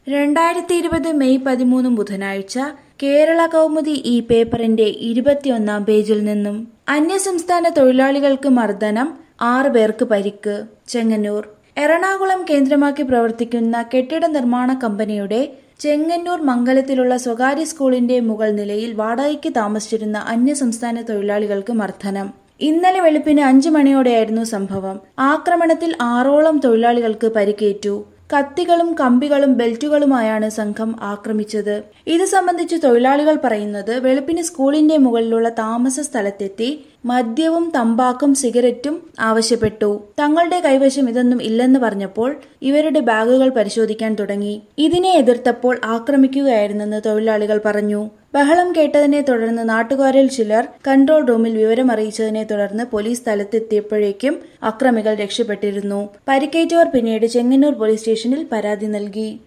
രണ്ടായിരത്തി ഇരുപത് മെയ് പതിമൂന്ന് ബുധനാഴ്ച കേരള കൗമുദി ഈ പേപ്പറിന്റെ ഇരുപത്തിയൊന്നാം പേജിൽ നിന്നും അന്യസംസ്ഥാന തൊഴിലാളികൾക്ക് മർദ്ദനം ആറ് പേർക്ക് പരിക്ക് ചെങ്ങന്നൂർ എറണാകുളം കേന്ദ്രമാക്കി പ്രവർത്തിക്കുന്ന കെട്ടിട നിർമ്മാണ കമ്പനിയുടെ ചെങ്ങന്നൂർ മംഗലത്തിലുള്ള സ്വകാര്യ സ്കൂളിന്റെ മുകൾ നിലയിൽ വാടകയ്ക്ക് താമസിച്ചിരുന്ന അന്യസംസ്ഥാന തൊഴിലാളികൾക്ക് മർദ്ദനം ഇന്നലെ വെളുപ്പിന് അഞ്ചു മണിയോടെയായിരുന്നു സംഭവം ആക്രമണത്തിൽ ആറോളം തൊഴിലാളികൾക്ക് പരിക്കേറ്റു കത്തികളും കമ്പികളും ബെൽറ്റുകളുമായാണ് സംഘം ആക്രമിച്ചത് ഇത് സംബന്ധിച്ച് തൊഴിലാളികൾ പറയുന്നത് വെളുപ്പിന് സ്കൂളിന്റെ മുകളിലുള്ള താമസ സ്ഥലത്തെത്തി മദ്യവും തമ്പാക്കും സിഗരറ്റും ആവശ്യപ്പെട്ടു തങ്ങളുടെ കൈവശം ഇതൊന്നും ഇല്ലെന്ന് പറഞ്ഞപ്പോൾ ഇവരുടെ ബാഗുകൾ പരിശോധിക്കാൻ തുടങ്ങി ഇതിനെ എതിർത്തപ്പോൾ ആക്രമിക്കുകയായിരുന്നെന്ന് തൊഴിലാളികൾ പറഞ്ഞു ബഹളം കേട്ടതിനെ തുടർന്ന് നാട്ടുകാരിൽ ചിലർ കൺട്രോൾ റൂമിൽ വിവരം അറിയിച്ചതിനെ തുടർന്ന് പോലീസ് സ്ഥലത്തെത്തിയപ്പോഴേക്കും അക്രമികൾ രക്ഷപ്പെട്ടിരുന്നു പരിക്കേറ്റവർ പിന്നീട് ചെങ്ങന്നൂർ പോലീസ് സ്റ്റേഷനിൽ പരാതി നൽകി